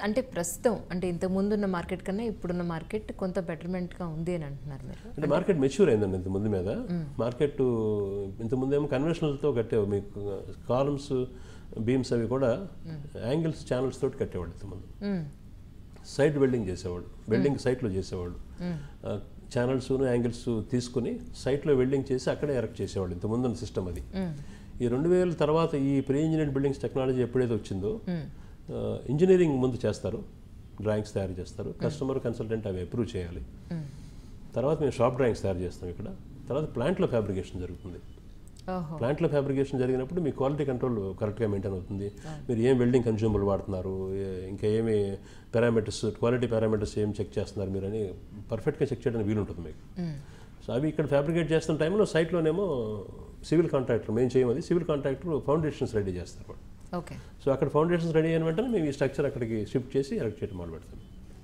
అంటే ప్రస్తుతం అంటే ఇంతకు ముందు ఉన్న మార్కెట్ కన్నా ఇప్పుడున్న మార్కెట్ కొంత బెటర్మెంట్గా ఉంది అని అంటున్నారు మీరు అంటే మార్కెట్ మెచ్యూర్ అయిందండి ఇంత ముందు మీద మార్కెట్ ఇంత ముందేమో కన్వెన్షనల్తో కట్టేవారు మీకు కాలమ్స్ బీమ్స్ అవి కూడా యాంగిల్స్ ఛానల్స్ తోటి కట్టేవాడు ఇంతకుముందు మ్మ్. సైట్ వెల్డింగ్ చేసేవాడు వెల్డింగ్ సైట్లో చేసేవాడు ఛానల్స్ యాంగిల్స్ తీసుకుని సైట్లో వెల్డింగ్ చేసి అక్కడే ఎరెక్ట్ చేసేవాడు ఇంత ముందున్న సిస్టమ్ అది ఈ రెండు వేల తర్వాత ఈ ప్రీ ఇంజనీర్డ్ బిల్డింగ్స్ టెక్నాలజీ ఎప్పుడైతే వచ్చిందో ఇంజనీరింగ్ ముందు చేస్తారు డ్రాయింగ్స్ తయారు చేస్తారు కస్టమర్ కన్సల్టెంట్ అవి అప్రూవ్ చేయాలి తర్వాత మేము షాప్ డ్రాయింగ్స్ తయారు చేస్తాం ఇక్కడ తర్వాత ప్లాంట్లో ఫ్యాబ్రికేషన్ జరుగుతుంది ఓహో ప్లాంట్లో ఫ్యాబ్రికేషన్ జరిగినప్పుడు మీ క్వాలిటీ కంట్రోల్ కరెక్ట్గా మెయింటైన్ అవుతుంది మీరు ఏం వెల్డింగ్ కన్జ్యూమబుల్ వాడుతున్నారు ఏ- ఇంకా ఏమి పారామీటర్స్ క్వాలిటీ పారామీటర్స్ ఏం చెక్ చేస్తున్నారు మీరు అని పర్ఫెక్ట్గా చెక్ చేయడానికి వీలుంటుంది మీకు సో అవి ఇక్కడ ఫ్యాబ్రికేట్ చేస్తున్న టైంలో సైట్లోనేమో సివిల్ కాంట్రాక్టర్ మేము చేయమది సివిల్ కాంట్రాక్టర్ ఫౌండేషన్స్ రెడీ చేస్తారు వాళ్ళు. ఓకే సో అక్కడ ఫౌండేషన్స్ రెడీ అయిన వెంటనే మేము ఈ స్ట్రక్చర్ అక్కడికి షిఫ్ట్ చేసి ఎరెక్ట్ చేయడం మొదలు పెడతాం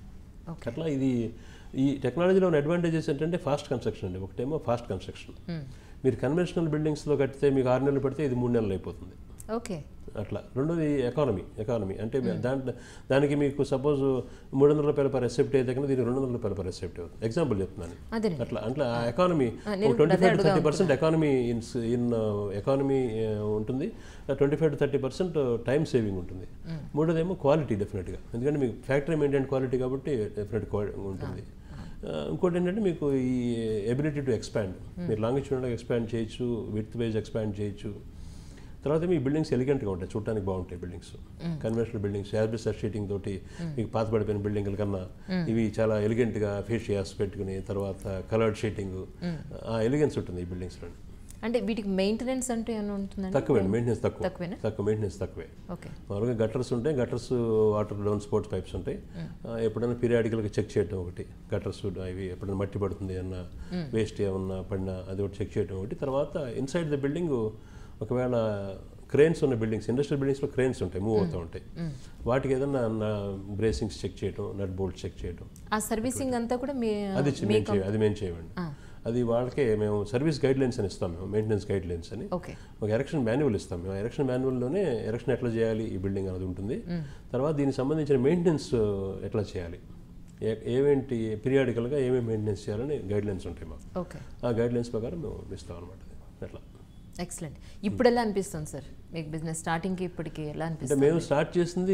ఓకే అట్లా ఇది ఈ టెక్నాలజీలో ఉన్న అడ్వాంటేజెస్ ఏంటంటే ఫాస్ట్ కన్స్ట్రక్షన్ అండి ఒకటేమో ఫాస్ట్ కన్స్ట్రక్షన్ మీరు కన్వెన్షనల్ బిల్డింగ్స్లో కడితే మీకు ఆరు నెలలు పడితే ఇది మూడు నెలలు అయిపోతుంది ఓకే అట్లా రెండోది ఎకానమీ ఎకానమీ అంటే దాంట్లో దానికి మీకు సపోజ్ మూడు వందల రూపాయల పర్ ఎసెప్ట్ అయితే కనుక దీనికి రెండు వందల రూపాయల పర్ ఎసెప్ట్ అవుతుంది ఎగ్జాంపుల్ చెప్తున్నాను అదే అట్లా అట్లా ఆ ఎకానమీ నేను ట్వంటీ అదే five to thirty percent economy in in economy ఉంటుంది twenty five to thirty percent time saving ఉంటుంది మూడోదేమో క్వాలిటీ డెఫినెట్గా ఎందుకంటే మీకు ఫ్యాక్టరీ మెయింటైన్ క్వాలిటీ కాబట్టి డెఫినెట్ ఉంటుంది ఆ, ఇంకోటి ఏంటంటే మీకు ఈ ఎబిలిటీ టు ఎక్స్పాండ్ మీరు లాంగిట్యూడ్గా ఎక్స్పాండ్ చేయొచ్చు విత్ వైజ్ ఎక్స్పాండ్ చేయొచ్చు తర్వాత మీ బిల్డింగ్స్ ఎలిగెంట్గా ఉంటాయి చూడటానికి బాగుంటాయి buildings conventional buildings asbestos sheeting తోటి మీకు పాత పడిపోయిన బిల్డింగ్ల కన్నా ఇవి చాలా ఎలిగెంట్గా ఫేషియాస్ పెట్టుకుని తర్వాత కలర్డ్ షీటింగ్ ఆ ఎలిగెన్స్ ఉంటుంది ఈ బిల్డింగ్స్లో అంటే వీటికి మెయింటెనెన్స్ అంటూ ఏమైనా ఉంటుందండి తక్కువే మెయింటెనెన్స్ తక్కువ తక్కువేనా? తక్కువ మెయింటెనెన్స్ తక్కువే ఓకే మామూలుగా గటర్స్ ఉంటాయి gutters water down spouts pipes ఉంటాయి ఆ, ఎప్పుడైనా పీరియాడికల్గా చెక్ చేయడం ఒకటి గటర్స్ అవి ఎప్పుడైనా మట్టి పడుతుంది అన్న వేస్ట్ ఏమన్నా పడినా అది ఒకటి చెక్ చేయడం ఒకటి తర్వాత ఇన్సైడ్ ద బిల్డింగ్ ఒకవేళ క్రేన్స్ ఉన్న బిల్డింగ్స్ ఇండస్ట్రియల్ బిల్డింగ్స్లో క్రేన్స్ ఉంటాయి మూవ్ అవుతూ ఉంటాయి వాటికి ఏదన్నా బ్రేసింగ్స్ చెక్ చేయడం నట్ బోల్ట్ చెక్ చేయడం ఆ సర్వీసింగ్ అంతా కూడా మీ అది చే- మేము చేయ అది మేము చేయమండి అది వాళ్ళకే మేము సర్వీస్ గైడ్ లైన్స్ అని ఇస్తాం మేము మెయింటెనెన్స్ గైడ్ లైన్స్ అని ఓకే ఒక ఎరక్షన్ మాన్యువల్ ఇస్తాం మేము ఎరక్షన్ మాన్యువల్లోనే ఎరక్షన్ ఎట్లా చేయాలి ఈ బిల్డింగ్ అనేది ఉంటుంది తర్వాత దీనికి సంబంధించిన మెయింటెనెన్స్ ఎట్లా చేయాలి ఏ- ఏమేంటి పీరియాడికల్గా ఏమేమి మెయింటెనెన్స్ చేయాలని గైడ్ లైన్స్ ఉంటాయి మాకు ఓకే ఆ గైడ్ లైన్స్ ప్రకారం మేము ఇస్తాం అనమాట అట్లా ఎక్సలెంట్ ఇప్పుడు ఎలా అనిపిస్తుంది సార్ మీకు బిజినెస్ స్టార్టింగ్కి ఇప్పటికి ఎలా అంటే అనిపిస్తుంది మేము స్టార్ట్ చేసింది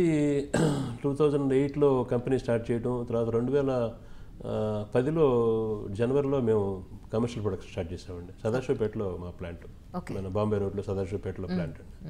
టూ థౌజండ్ ఎయిట్లో కంపెనీ స్టార్ట్ చేయడం తర్వాత రెండు వేల ఆ, పదిలో జనవరిలో మేము కమర్షియల్ ప్రొడక్షన్ స్టార్ట్ చేసామండి సదాశివపేటలో మా ప్లాంట్ Okay. మన బాంబే రోడ్లో సదాశివపేటలో ప్లాంట్ అండి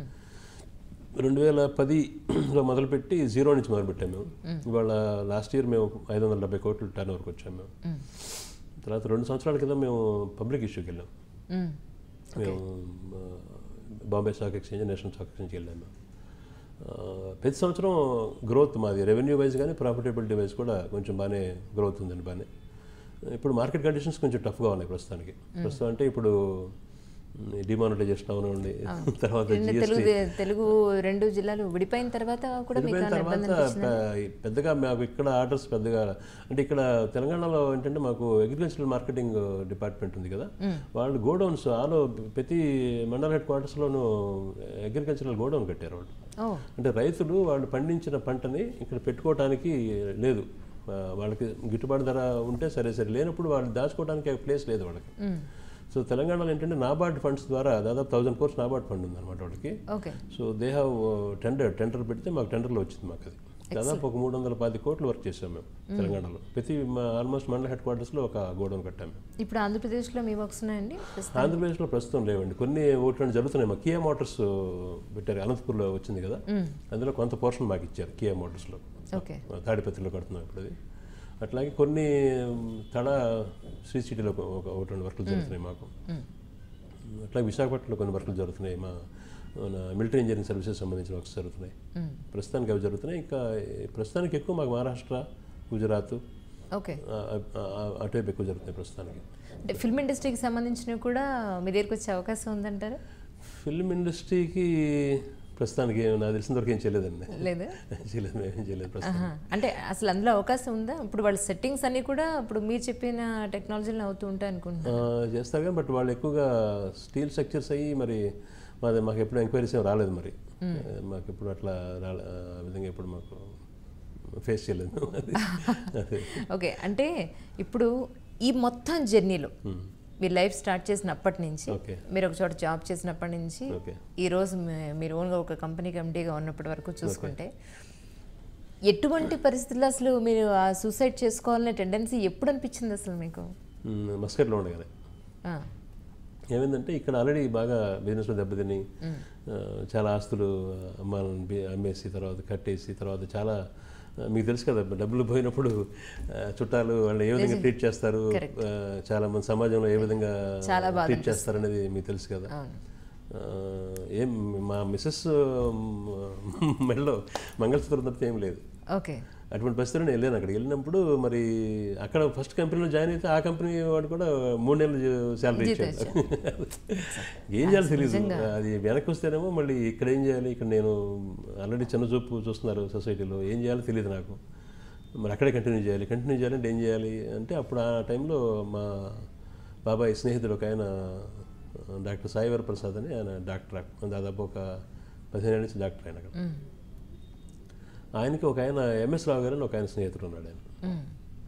రెండు వేల పదిలో మొదలుపెట్టి జీరో నుంచి మొదలుపెట్టాము మేము ఇవాళ లాస్ట్ ఇయర్ మేము ఐదు వందల డెబ్బై కోట్లు టర్న్ ఓవర్కి వచ్చాము మేము తర్వాత రెండు సంవత్సరాల క్రితం మేము పబ్లిక్ ఇష్యూకి వెళ్ళాం మ్మ్. మేము ఆ, Bombay stock exchange national stock ఎక్స్చేంజ్కి వెళ్ళాము మేము. ఆ, ప్రతి సంవత్సరం గ్రోత్ మాది రెవెన్యూ వైజ్ కానీ ప్రాఫిటబిలిటీ వైజ్ కూడా కొంచెం బాగానే గ్రోత్ ఉందండి బాగానే ఇప్పుడు మార్కెట్ కండిషన్స్ కొంచెం టఫ్గా ఉన్నాయి ప్రస్తుతానికి ప్రస్తుతం అంటే ఇప్పుడు డిమానిటైజేషన్ అవనండి తర్వాత రెండు తెలుగు తెలుగు రెండు జిల్లాలు విడిపోయిన తర్వాత కూడా మీకు విడిపోయిన ఏమైనా తర్వాత ఇబ్బంది అనిపించిందా పె- పెద్దగా మాకు ఇక్కడ ఆర్డర్స్ పెద్దగా అంటే ఇక్కడ తెలంగాణలో ఏంటంటే మాకు అగ్రికల్చరల్ మార్కెటింగ్ డిపార్ట్మెంట్ ఉంది కదా వాళ్ళు గోడౌన్స్ ఆలో ప్రతి మండల హెడ్ క్వార్టర్స్లోనూ అగ్రికల్చరల్ గోడౌన్ కట్టారు వాళ్ళు ఓ అంటే రైతులు వాళ్ళు పండించిన పంటని ఇక్కడ పెట్టుకోవడానికి లేదు ఆ, వాళ్ళకి గిట్టుబాటు ధర ఉంటే సరే సరే లేనప్పుడు వాళ్ళు దాచుకోవడానికి ప్లేస్ లేదు వాళ్ళకి సో తెలంగాణలో ఏంటంటే నాబార్డ్ ఫండ్స్ ద్వారా దాదాపు థౌసండ్ కోర్స్ నాబార్డ్ ఫండ్ ఉందన్నమాట వాళ్ళకి okay so they have tender tender పెడితే మాకు టెండర్లో వచ్చింది మాకు అది దాదాపు ఒక మూడు వందల పది కోట్లు వర్క్ చేసాం మేము తెలంగాణలో ప్రతి ఆల్మోస్ట్ మండల హెడ్ క్వార్టర్స్లో ఒక గోడౌన్ కట్టాం మేము ఇప్పుడు ఆంధ్రప్రదేశ్లో మీ వర్క్స్ ఉన్నాయండి ప్రస్తుతం? ఆంధ్రప్రదేశ్లో ప్రస్తుతం లేవండి కొన్ని ఓట్లు రెండు జరుగుతున్నాయి మా కియా మోటార్స్ పెట్టారు అనంతపూర్లో వచ్చింది కదా అందులో కొంత పోర్షన్ మాకు ఇచ్చారు కియా మోటార్స్లో ఓకే తాడిపత్రిలో కడుతున్నాం ఇప్పుడు అది అట్లాగే కొన్ని తడ శ్రీ సిటీలో ఒక ఒక ఒకటి రెండు వర్కులు జరుగుతున్నాయి మాకు అట్లాగే విశాఖపట్నంలో కొన్ని వర్కులు జరుగుతున్నాయి మా మన మిలిటరీ ఇంజనీరింగ్ సర్వీసెస్ సంబంధించిన వర్క్స్ జరుగుతున్నాయి ప్రస్తుతానికి అవి జరుగుతున్నాయి ఇంకా ప్రస్తుతానికి ఎక్కువ మాకు మహారాష్ట్ర గుజరాత్ ఓకే ఆ, ఆ, ఆ, అటువైపు ఎక్కువ జరుగుతున్నాయి ప్రస్తుతానికి అంటే ఫిల్మ్ ఇండస్ట్రీకి సంబంధించినవి కూడా మీ దగ్గరికి వచ్చే అవకాశం ఉందంటారా ఫిల్మ్ ఇండస్ట్రీకి ప్రస్తుతానికి ఏం- నాకు తెలిసిన వరకు ఏం చేయలేదండి లేదు చేయలేదు మేమేం చేయలేదు ప్రస్తుతం ఆహా. అంటే అసలు అందులో అవకాశం ఉందా ఇప్పుడు వాళ్ళ సెట్టింగ్స్ అన్ని కూడా ఇప్పుడు మీరు చెప్పిన టెక్నాలజీలో అవుతూ ఉంటాయి అనుకుంటున్నా ఆ, చేస్తారు కానీ బట్ వాళ్ళు ఎక్కువగా స్టీల్ స్ట్రక్చర్స్ అయ్యి మరి మాది మాకు ఎప్పుడు ఎంక్వైరీస్ ఏం రాలేదు మరి మాకు ఇప్పుడు అట్లా రాలే ఆ విధంగా ఇప్పుడు మాకు ఫేస్ చేయలేదు అది అదే ఓకే అంటే ఇప్పుడు ఈ మొత్తం జర్నీలో మీరు లైఫ్ స్టార్ట్ చేసినప్పటి నుంచి ఓకే మీరు ఒక చోట జాబ్ చేసినప్పటి నుంచి ఓకే ఈ రోజు మీ- మీరు ఓన్గా ఒక కంపెనీకి ఎండీగా ఉన్నప్పటి వరకు చూసుకుంటే ఎటువంటి పరిస్థితుల్లో అసలు మీరు ఆ సూసైడ్ చేసుకోవాలనే టెండెన్సీ ఎప్పుడు అనిపించింది అసలు మీకు మ్, మస్కట్లో ఉండగానే ఆ, ఏమైందంటే ఇక్కడ ఆల్రెడీ బాగా బిజినెస్లో దెబ్బతిని ఆ, చాలా ఆస్తులు అమ్మాలని బి- అమ్మేసి తర్వాత కట్టేసి తర్వాత చాలా ఆ, మీకు తెలుసు కదా డబ్బులు పోయినప్పుడు ఆ, చుట్టాలు వాళ్ళు ఏ విధంగా ట్రీట్ చేస్తారు ఆ, చాలా మంది సమాజంలో ఏ విధంగా చాలా బాధ ట్రీట్ చేస్తారు అనేది మీకు తెలుసు కదా అవును ఆ, ఏం మా మిస్సెస్ మెడలో మంగళసూత్రం తప్పితే ఏం లేదు ఓకే అటువంటి పరిస్థితిలో నేను వెళ్ళాను అక్కడికి వెళ్ళినప్పుడు మరి అక్కడ ఫస్ట్ కంపెనీలో జాయిన్ అయితే ఆ కంపెనీ వాడు కూడా మూడు నెలలు శాలరీ ఇచ్చాడు ఏం చేయాలో తెలియదు అది వెనక్కి వస్తేనేమో మళ్ళీ ఇక్కడ ఏం చేయాలి ఇక్కడ నేను ఆల్రెడీ చిన్న చూపు చూస్తున్నారు సొసైటీలో ఏం చేయాలో తెలియదు నాకు మరి అక్కడే కంటిన్యూ చేయాలి కంటిన్యూ చేయాలంటే ఏం చేయాలి అంటే అప్పుడు ఆ టైంలో మా బాబాయ్ స్నేహితుడు ఒక ఆయన డాక్టర్ సాయివర్ ప్రసాద్ అని ఆయన డాక్టర్ దాదాపు ఒక పదిహేను ఏళ్ళ నుంచి డాక్టర్ ఆయన అక్కడ ఆయనకి ఒక ఆయన ఎంఎస్ రావు గారు అని ఒక ఆయన స్నేహితుడు ఉన్నాడు ఆయన మ్,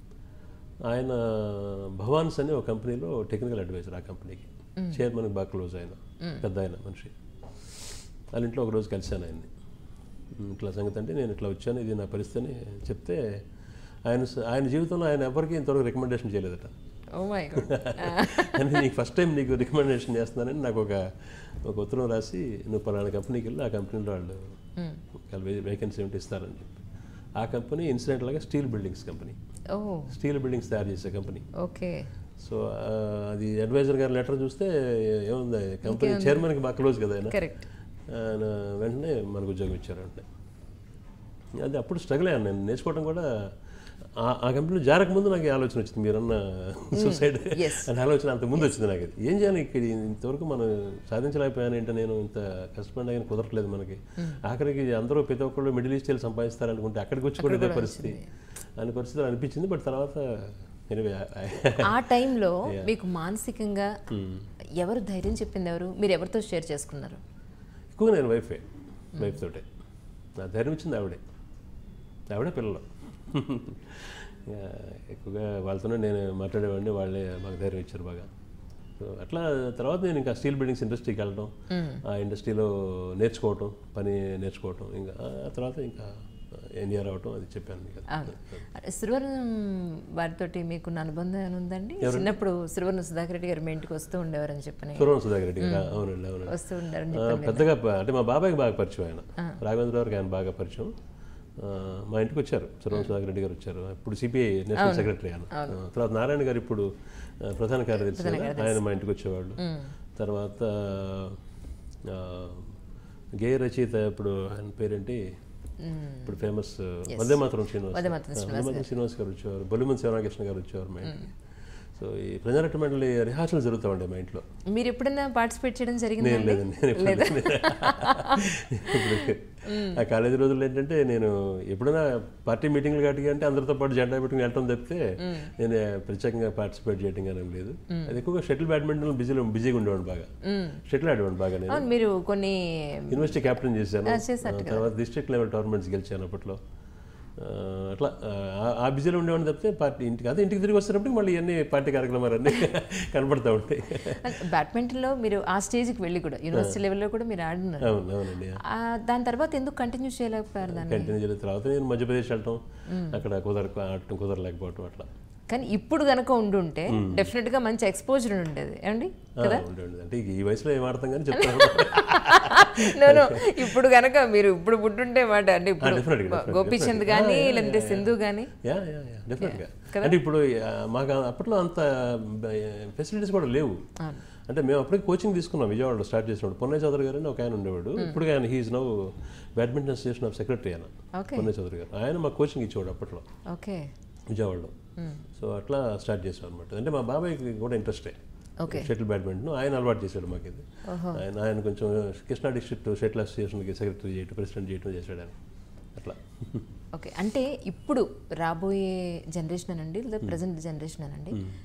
ఆయన భవాన్స్ అని ఒక కంపెనీలో టెక్నికల్ అడ్వైజర్ ఆ కంపెనీకి చైర్మన్కి బాగా క్లోజ్ ఆయన పెద్ద ఆయన మనిషి వాళ్ళ ఇంట్లో ఒక రోజు కలిశాను ఆయన్ని "ఉమ్, ఇట్లా సంగతి అంటే నేను ఇట్లా వచ్చాను ఇది నా పరిస్థితి అని చెప్తే ఆయన స- ఆయన జీవితంలో ఆయన ఎవరికి ఇంతవరకు రికమెండేషన్ చేయలేదట ఓ మై గాడ్ కానీ నీకు ఫస్ట్ టైం నీకు రికమెండేషన్ చేస్తున్నానని నాకు ఒక ఒక ఉత్తరం రాసి నువ్వు పలానా కంపెనీకి వెళ్ళి ఆ కంపెనీలో వాళ్ళు వేకెన్సీ ఉంటే ఇస్తారని చెప్పి ఆ కంపెనీ ఇన్సిడెంట్ లాగా స్టీల్ బిల్డింగ్స్ కంపెనీ ఓ స్టీల్ బిల్డింగ్స్ తయారు చేసే కంపెనీ ఓకే సో ఆ, అది అడ్వైజర్ గారి లెటర్ చూస్తే ఏముంది కంపెనీ చైర్మన్కి బాగా క్లోజ్ కదా ఆయన కరెక్ట్ ఆయన వెంటనే మనకు ఉద్యోగం ఇచ్చారు వెంటనే అది అప్పుడు స్ట్రగుల్ అయ్యాను నేను నేర్చుకోవడం కూడా ఆ- ఆ కంపెనీలో జారక ముందు నాకు ఈ ఆలోచన వచ్చింది మీరన్న సూసైడ్ yes. అనే ఆలోచన అంత ముందు వచ్చింది నాకు ఇది. ఏం చేయాలి ఇక్కడ ఇంతవరకు మనం సాధించలేకపోయాను ఏంటో నేను ఇంత కష్టపడినా కానీ కుదరట్లేదు మనకి ఆఖరికి అందరూ ప్రతి ఒక్కళ్ళు మిడిల్ ఈస్ట్ వెళ్ళి సంపాదిస్తారనుకుంటే అక్కడికి వచ్చి కూడా ఇదే పరిస్థితి అనే పరిస్థితి అనిపించింది బట్ తర్వాత ఎనివే ఆ టైంలో మీకు మానసికంగా ఎవరు ధైర్యం చెప్పింది ఎవరు మీరు ఎవరితో షేర్ చేసుకున్నారు ఎక్కువగా నేను వైఫే వైఫ్ తోటే నా ధైర్యం ఇచ్చింది ఆవిడే ఆవిడే పిల్లలు ఇక ఎక్కువగా వాళ్ళతోనే నేను మాట్లాడేవాడిని వాళ్ళే మాకు ధైర్యం ఇచ్చారు బాగా సో అట్లా తర్వాత నేను ఇంకా స్టీల్ బిల్డింగ్స్ ఇండస్ట్రీకి వెళ్ళడం ఆ ఇండస్ట్రీలో నేర్చుకోవటం పని నేర్చుకోవటం ఇంకా ఆ తర్వాత ఇంకా ఎన్ఆర్ అవటం అది చెప్పాను మీకు అవును శ్రీవర్ణం వారితోటి మీకున్న అనుబంధం ఏమైనా ఉందండి చిన్నప్పుడు శ్రీవర్ణం సుధాకర్ రెడ్డి గారు మీ ఇంటికి వస్తూ ఉండేవారని చెప్పని సురవణ సుధాకర్ రెడ్డి గారు అవునండి అవునండి వస్తూ ఉండారని ఆ, పెద్దగా ప- అంటే మా బాబాయ్కి బాగా పరిచయం ఆయన రాఘవేంద్రరావుకి ఆయన బాగా పరిచయం ఆ, మా ఇంటికి వచ్చారు సురవణ సుధాకర్ రెడ్డి గారు వచ్చారు ఇప్పుడు సిపిఐ నేషనల్ సెక్రటరీ ఆయన ఆ, తర్వాత నారాయణ గారు ఇప్పుడు ఆ, ప్రధాన కార్యదర్శి కదా, ఆయన మా ఇంటికి వచ్చేవాళ్ళు తర్వాత ఆ, గేయ రచయిత ఇప్పుడు ఆయన పేరేంటి ఇప్పుడు ఫేమస్ వందే మాత్రం శ్రీనివాస్ వందే మాతరం ఆ, వందే మాతరం శ్రీనివాస్ గారు వచ్చేవారు బొలిమన్ శివరామకృష్ణ గారు వచ్చేవారు మా ఇంటికి సో ఈ ప్రజారట్ట మండలి రిహార్సల్ జరుగుతూ ఉండే మా ఇంట్లో మీరు ఎప్పుడైనా పార్టిసిపేట్ చేయడం నేను జరిగిందండి లేదండి నేను ఎప్పుడు ఇప్పుడు ఆ కాలేజీ రోజుల్లో ఏంటంటే నేను ఎప్పుడైనా పార్టీ మీటింగ్లు కాటి అంటే అందరితో పాటు జెండా పెట్టుకుని వెళ్ళటం తప్పితే నేను ప్రత్యేకంగా పార్టిసిపేట్ చేయడం కానీ ఏం లేదు అది ఎక్కువగా షటిల్ బ్యాడ్మింటన్ బిజీలో బిజీగా ఉండేవాడు బాగా షటిల్ ఆడేవాడు బాగా నేను అవును మీరు కొన్ని యూనివర్సిటీ క్యాప్టెన్ చేశాను ఆ, చేశారు ఆ, తర్వాత డిస్ట్రిక్ట్ లెవెల్ టోర్నమెంట్స్ గెలిచాను అప్పట్లో ఆ, అట్లా ఆ, ఆ బిజీలో ఉండేవాడిని తప్పితే పార్టీ ఇంటికి అదే ఇంటికి తిరిగి వస్తున్నప్పుడు మళ్ళీ ఇవన్నీ పార్టీ కార్యక్రమాలు అన్నీ కనపడతా ఉంటాయి బ్యాడ్మింటన్లో మీరు ఆ స్టేజ్కి వెళ్ళి కూడా యూనివర్సిటీ లెవెల్లో కూడా మీరు ఆడినారు అవును అవునండి ఆ, దాని తర్వాత ఎందుకు కంటిన్యూ చేయలేకపోయారు దాన్ని కంటిన్యూ చేయలేదు తర్వాత నేను మధ్యప్రదేశ్ వెళ్ళటం అక్కడ కుదర ఆడటం కుదరలేకపోవటం అట్లా కానీ ఇప్పుడు గనక ఉండుంటే డెఫినెట్ గా మంచి ఎక్స్పోజర్ ఉండేది ఏమండి ఆ, ఉండే ఉండే. అంటే ఈ వయసులో ఏం ఆడతాం కానీ చెప్తాను No, no. ఇప్పుడు గనక మీరు ఇప్పుడు పుట్టుంటే మాట అంటే ఇప్పుడు definitely, definitely, గోపీచంద్ కానీ లేదంటే సింధు కానీ యా యా యా డెఫినెట్గా అంటే ఇప్పుడు ఆ, మాకు అప్పట్లో అంత ఫెసిలిటీస్ కూడా లేవు అంటే మేము అప్పటికి కోచింగ్ తీసుకున్నాం విజయవాడలో స్టార్ట్ చేసినప్పుడు పొన్నయ్య చౌదరి గారు అని ఒక ఆయన ఉండేవాడు ఇప్పుడు ఆయన he's now badminton association of secretary ఆయన ఓకే పొన్నయ్య చౌదరి గారు ఆయన మాకు కోచింగ్ ఇచ్చేవాడు అప్పట్లో ఓకే విజయవాడలో సో అట్లా స్టార్ట్ చేసాం అనమాట అంటే మా బాబాయ్కి కూడా ఇంట్రెస్టే ఓకే షటిల్ బ్యాడ్మింటన్ ఆయన అలవాటు చేశాడు మాకు ఇది ఆయన ఆయన కొంచెం కృష్ణా డిస్ట్రిక్ట్ షటిల్ అసోసియేషన్కి సెక్రటరీ చేయటం ప్రెసిడెంట్ చేయటం చేశాడు ఆయన అట్లా ఓకే అంటే ఇప్పుడు రాబోయే జనరేషన్ అనండి లేదా ప్రజెంట్ జనరేషన్ అనండి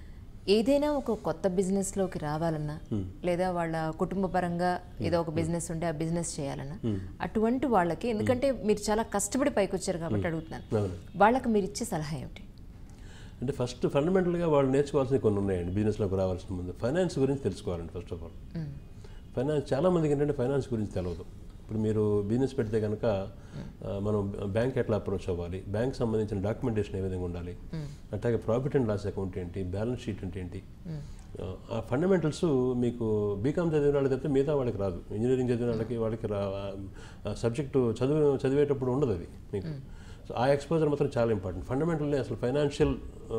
ఏదైనా ఒక కొత్త బిజినెస్లోకి రావాలన్నా లేదా వాళ్ళ కుటుంబ పరంగా ఏదో ఒక బిజినెస్ ఉంటే ఆ బిజినెస్ చేయాలన్నా అటువంటి వాళ్ళకి ఎందుకంటే మీరు చాలా కష్టపడి పైకి వచ్చారు కాబట్టి అడుగుతున్నాను అవును వాళ్ళకి మీరు ఇచ్చే సలహా ఏమిటి అంటే ఫస్ట్ ఫండమెంటల్గా వాళ్ళు నేర్చుకోవాల్సినవి కొన్ని ఉన్నాయండి బిజినెస్లోకి రావాల్సిన ముందు ఫైనాన్స్ గురించి తెలుసుకోవాలండి ఫస్ట్ ఆఫ్ ఆల్ ఫైనాన్స్ చాలామందికి ఏంటంటే ఫైనాన్స్ గురించి తెలియదు ఇప్పుడు మీరు బిజినెస్ పెడితే కనుక ఆ, మనం బ్యాంక్ ఎట్లా అప్రోచ్ అవ్వాలి బ్యాంక్ సంబంధించిన డాక్యుమెంటేషన్ ఏ విధంగా ఉండాలి అట్లాగే ప్రాఫిట్ అండ్ లాస్ అకౌంట్ ఏంటి బ్యాలెన్స్ షీట్ అంటే ఏంటి ఆ, ఆ ఫండమెంటల్స్ మీకు బీకామ్ చదివిన వాళ్ళకి తప్పితే మిగతా వాళ్ళకి రాదు ఇంజనీరింగ్ చదివిన వాళ్ళకి వాళ్ళకి రా సబ్జెక్టు చదివి చదివేటప్పుడు ఉండదు అది మీకు సో ఆ ఎక్స్పోజర్ మాత్రం చాలా ఇంపార్టెంట్ ఫండమెంటల్లీ అసలు ఫైనాన్షియల్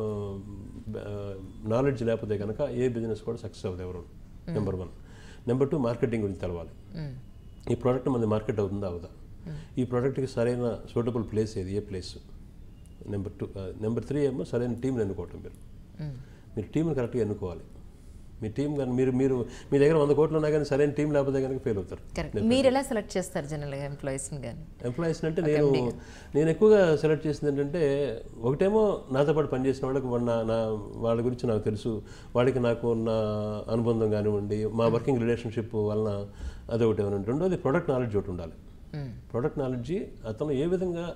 నాలెడ్జ్ లేకపోతే కనుక ఏ బిజినెస్ కూడా సక్సెస్ అవ్వదు ఎవరు number one number two marketing గురించి తెలవాలి ఈ ప్రోడక్ట్ మనది మార్కెట్ అవుతుందా అవుదా ఈ ప్రోడక్ట్కి సరైన సూటబుల్ ప్లేస్ ఏది ఏ place number two number three ఏమో సరైన టీంని ఎన్నుకోవటం మీరు మీరు టీంని కరెక్ట్గా ఎన్నుకోవాలి మీ టీం కానీ మీరు మీరు మీ దగ్గర వంద కోట్లు ఉన్నా కానీ సరైన టీం లేకపోతే కనుక ఫెయిల్ అవుతారు కరెక్ట్ మీరు ఎలా సెలెక్ట్ చేస్తారు జనరల్గా ఎంప్లాయీస్ని కానీ ఎంప్లాయీస్ అంటే నేను నేను ఎక్కువగా సెలెక్ట్ చేసింది ఏంటంటే ఒకటేమో నాతో పాటు పనిచేసిన వాళ్ళకి వాళ్ళ నా- నా వాళ్ళ గురించి నాకు తెలుసు వాళ్ళకి నాకు ఉన్న అనుబంధం కానివ్వండి మా వర్కింగ్ రిలేషన్షిప్ వలన అదొకటి ఏమైనా రెండోది ప్రొడక్ట్ నాలెడ్జ్ ఒకటి ఉండాలి ప్రొడక్ట్ నాలెడ్జి అతను ఏ విధంగా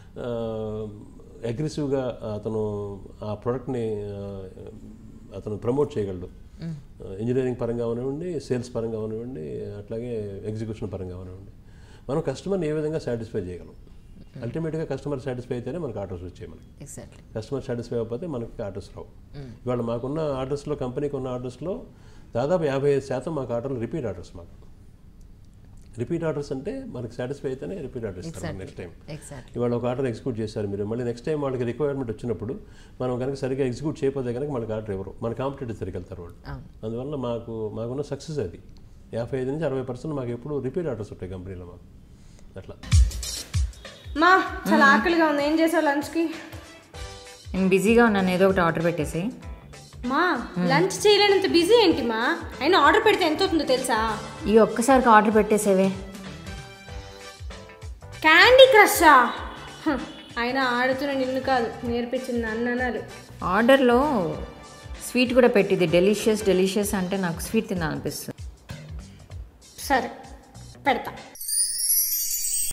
అగ్రెసివ్గా అతను ఆ ప్రోడక్ట్ని అతను ప్రమోట్ చేయగలడు ఇంజనీరింగ్ పరంగా అవనివ్వండి సేల్స్ పరంగా అవనివ్వండి అట్లాగే ఎగ్జిక్యూషన్ పరంగా అవనివ్వండి మనం కస్టమర్ని ఏ విధంగా సాటిస్ఫై చేయగలం అల్టిమేట్గా కస్టమర్ సాటిస్ఫై అయితేనే మనకు ఆర్డర్స్ వచ్చాయి మనకి ఎగ్జాక్ట్లీ కస్టమర్ సాటిస్ఫై అవ్వకపోతే మనకి ఆర్డర్స్ రావు ఇవాళ మాకున్న ఆర్డర్స్లో కంపెనీకి ఉన్న ఆర్డర్స్లో దాదాపు యాభై ఐదు శాతం మాకు ఆర్డర్లు రిపీట్ ఆర్డర్స్ మాకు రిపీట్ ఆర్డర్స్ అంటే మనకి సాటిస్ఫై అయితేనే రిపీట్ ఆర్డర్స్ ఇస్తారు నెక్స్ట్ టైం ఎగ్జాక్ట్లీ ఇవాళ ఒక ఆర్డర్ ఎగ్జిక్యూట్ చేశారు మీరు మళ్ళీ నెక్స్ట్ టైం వాళ్ళకి రిక్వైర్మెంట్ వచ్చినప్పుడు మనం కనుక సరిగ్గా ఎగ్జిక్యూట్ చేయకపోతే కనుక మనకి ఆర్డర్ ఎవరు మన కాంపిటేటివ్ సరికి వెళ్తారు వాళ్ళు అవును అందువల్ల మాకు మాకున్న సక్సెస్ అది యాభై ఐదు నుంచి అరవై పర్సెంట్ మాకు ఎప్పుడు రిపీట్ ఆర్డర్స్ ఉంటాయి కంపెనీలో మాకు అట్లా మా చాలా ఆకలిగా ఉంది ఏం చేసావు లంచ్కి నేను బిజీగా ఉన్నాను ఏదో ఒకటి ఆర్డర్ పెట్టేసి మా లంచ్ చేయలేనంత బిజీ ఏంటి మా అయినా ఆర్డర్ పెడితే ఎంత అవుతుందో తెలుసా ఈ ఒక్కసారికి ఆర్డర్ పెట్టేసేవే క్యాండీ క్రషా హ, అయినా ఆడుతున్న నిన్ను కాదు నేర్పించింది నన్ను అనాలి ఆర్డర్లో స్వీట్ కూడా పెట్టింది డెలిషియస్ డెలిషియస్ అంటే నాకు స్వీట్ తినాలనిపిస్తుంది సరే పెడతా